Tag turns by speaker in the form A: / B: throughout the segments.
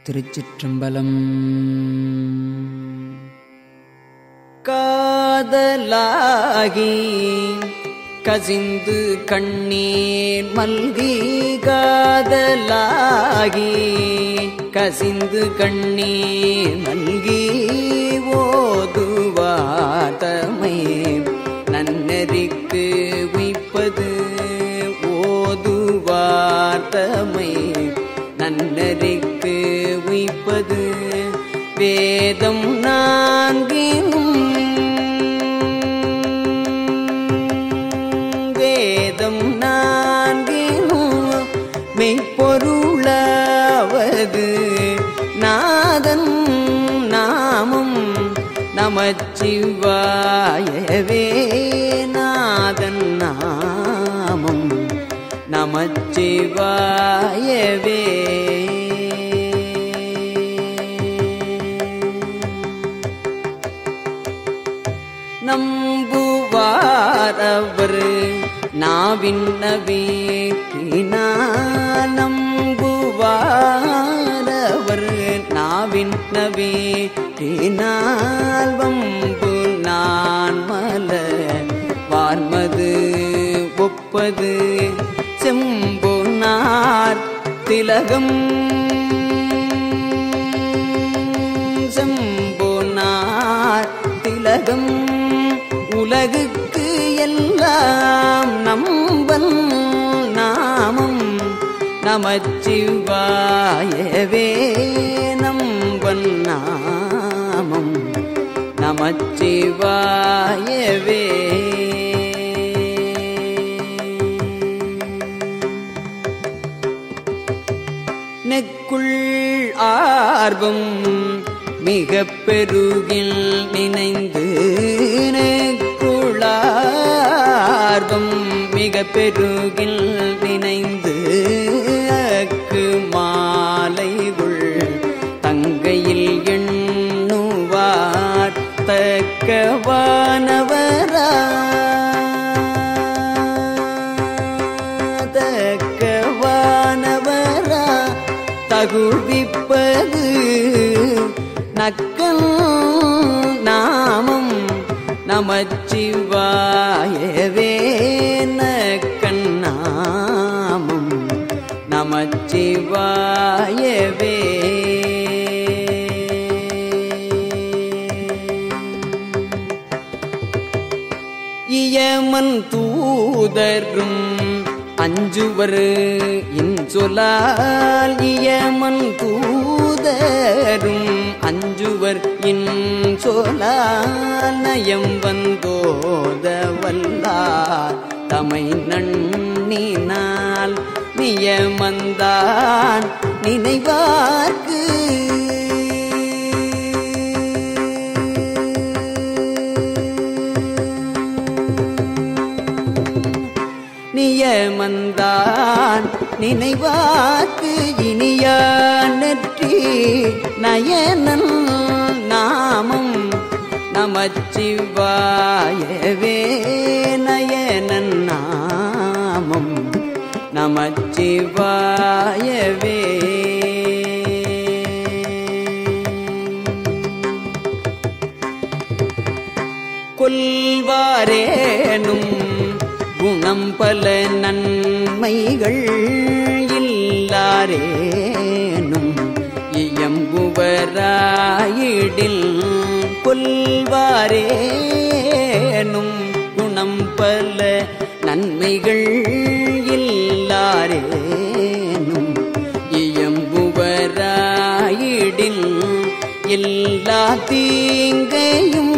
A: திருச்சிற்றம்பலம்
B: காதலாகி கசிந்து கண்ணீர் மல்கி காதலாகி கசிந்து கண்ணீர் மல்கி ஓதுவாதமை நன்னெறிக்கு உய்ப்பது ஓதுவார்த்தமை நன்னெறிக்கு உய்ப்பது வேதம் நான்கினும் வேதம் நான்கினும் மெய்ப்பொருளாவது நாதன் நாமம் நமச்சிவாயவே நாதன் நாமம் நமச்சிவாயவே நம்புவாரவர் நாவின் நவீட்டினால் நம்புவாரவர் நாவின் நவீட்டினால் வம்பு நான் மலர் வார்மது ஒப்பது செம்பொனார் திலகம் செம்பொனார் திலகம் உலகுக்கு எல்லாம் நம்பன் நாமம் நமச்சிவாயவே நம்பன் நாமம் நமச்சிவாயவே நெக்குள் ஆர்வம் மிக பெருகில் நினைந்து நெக்குளார்வம் மிக பெருகில் நினைந்து அக்கு மாலைகுள் தங்கையில் எண்ணுவார் தக்கவானவரா தக்கவானவரா தகுவிப்பது நக்கல் நாமம் நமச்சிவாயவே நக்கன் நாமம் நமச்சிவாயவே இயமன் தூதரும் அஞ்சுவர் இன்சொலால் இயமன் தூதரும் அஞ்சுவர் இன்சொலால் நயம் வந்தோத வல்லார் தமை நண்ணினால் நியமந்தான் நினைவார்க்கு நியமந்தான் நினைவாக்கு இனியான் நெற்றி நயனன் நாமம் நமச்சிவாயவே நயனன் நாமம் நமச்சிவாயவே கொல்வாரேனும் குணம் பல நன்மைகள் இல்லாரேனும் இயம்புவராயிடில் கொல்வாரேனும் குணம் பல நன்மைகள் இல்லாரேனும் இயம்புவராயிடில் எல்லா தீங்கையும்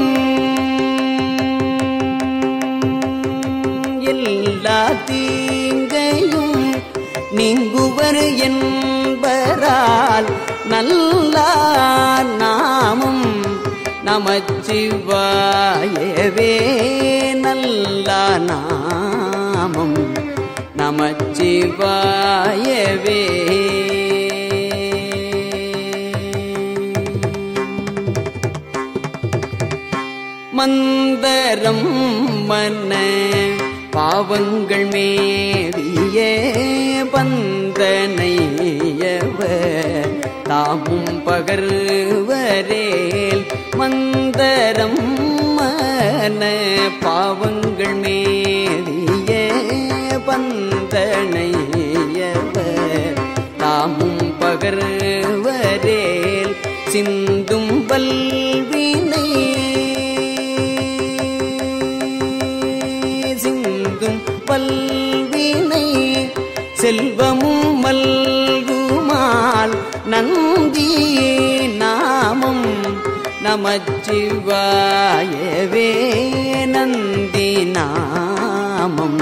B: எல்லா தீங்கையும் நீங்குவர் என்பரால் நல்லார் நாமம் நமச்சிவாயவே நல்ல நாமம் நமச்சிவாயவே மந்தரம் மன்ன பாவங்கள் மேவிய பந்தனையவ தாமரையாயிடில் தாமும் பகர்வரேல் மந்தரம் மன பாவங்கள் மேவிய பந்தனையவர் தாமும் பகர்வரேல் சிந்தும் வல்வினை சிந்தும் பல்வினை செல்வமும் மல்குமால் நந்தி நாமம் நமச்சிவாயவே நந்தி நாமம்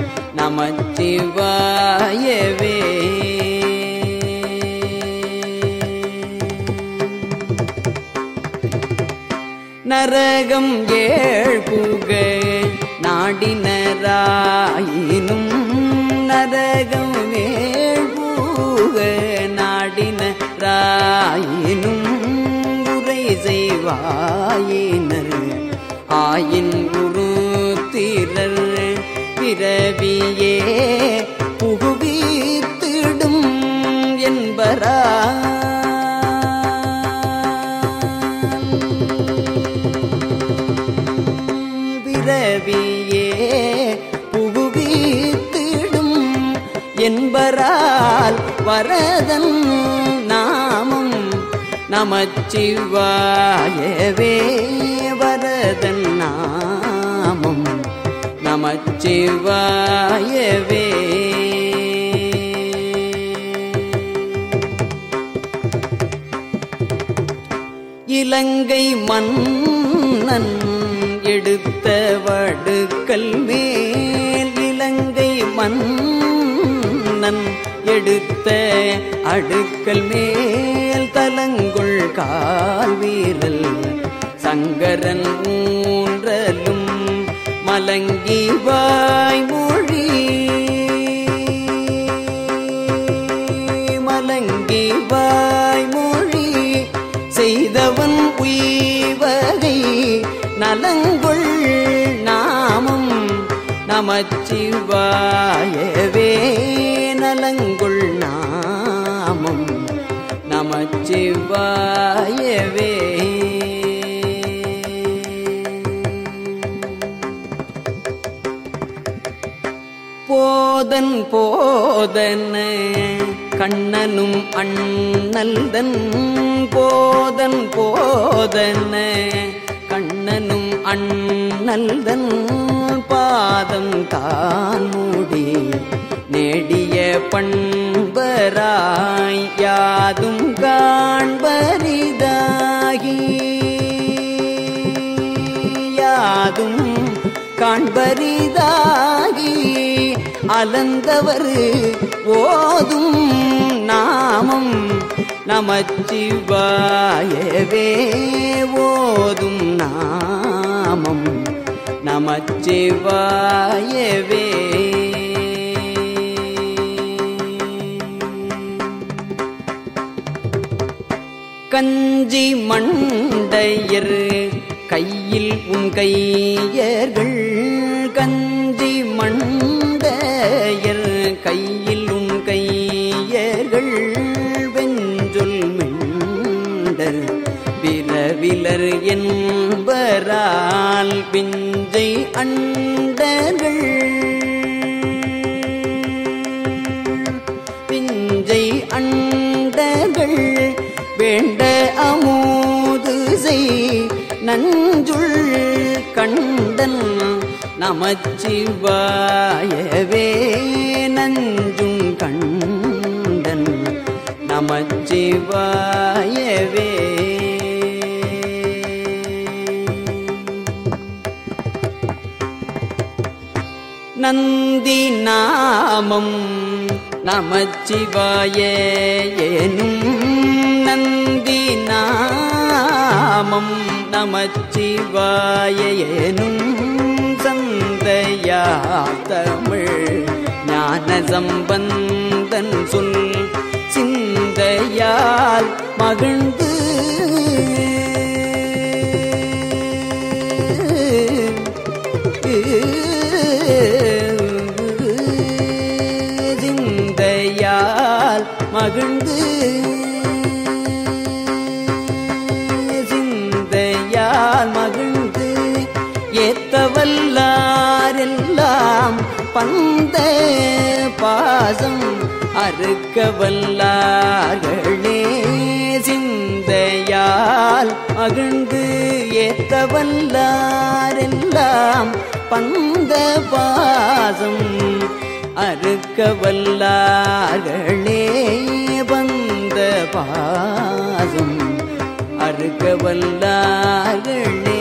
B: நமச்சிவாயவே நரகம் ஏழ் புக நாடினராயினும் நரகம் ஏழ் புக நாடினராயினும் உரை செய்வாயினர் ஆயின் உருத்திரர் பிறவியே புகுவித்திடும் என்பரா பிறவியே புகுவித்திடும் என்பரால் வரதன் நாமம் நமச்சிவாயவே வரதன் நாமம் நமச்சிவாயவே இலங்கை மன்னன் எடுத்த வடுக்கல் மேல் இலங்கை மன்னன் எடுத்த அடுக்கல் மேல் தலங்குள் கால் வீரல் சங்கரன் ஊன்றலும் மலங்கி வாய்மொழி மலங்கி வாய்மொழி செய்தவன் உய்வகை நலங்குள் நாமம் நமச்சிவாயவே நலங்குள் நாமம் நமச்சிவாயவே போதன் போதன கண்ணனும் அண்ணல்தன் போதன் போதன கண்ணனும் அண்ணல்தன் பாதம் தான் மூடி நெடிய பண்பராய் யாதும் காண்பரிதாகி யாதும் காண்பரிதாகி அலந்தவர் ஓதும் நாமம் நமச்சிவாயவே ஓதும் நாமம் நமச்சிவாயவே கஞ்சி மண்டையர் கையில் உன் கையர்கள் கஞ்சி மண்டையர் கையில் உன் கையர்கள் வெஞ்சொல் மிண்டர் விரவிலர் என்பரால் பிஞ்சை அண்டர்கள் பிஞ்சை அண்டர்கள் வேண்ட அமோது செய் நஞ்சுள் கண்டன் நமச்சிவாயவே நஞ்சும் கண்டன் நமச்சிவாயவே நந்தி நாமம் நமச்சிவாய எனும் நந்தி நாமம் நமச்சிவாய எனும் சந்தையா தமிழ் ஞான சம்பந்தன் சொல் சிந்தையால் மகிழ்ந்து சிந்தையால் மகிழ்ந்து பாசம் அறுக்க வல்லார்களே சிந்தையால் மகிழ்ந்து ஏத்த வல்லாரெல்லாம் பந்த பாசம் அறுக்க வல்லார்களே பந்த பாசம் அறுக்க வல்லார்களே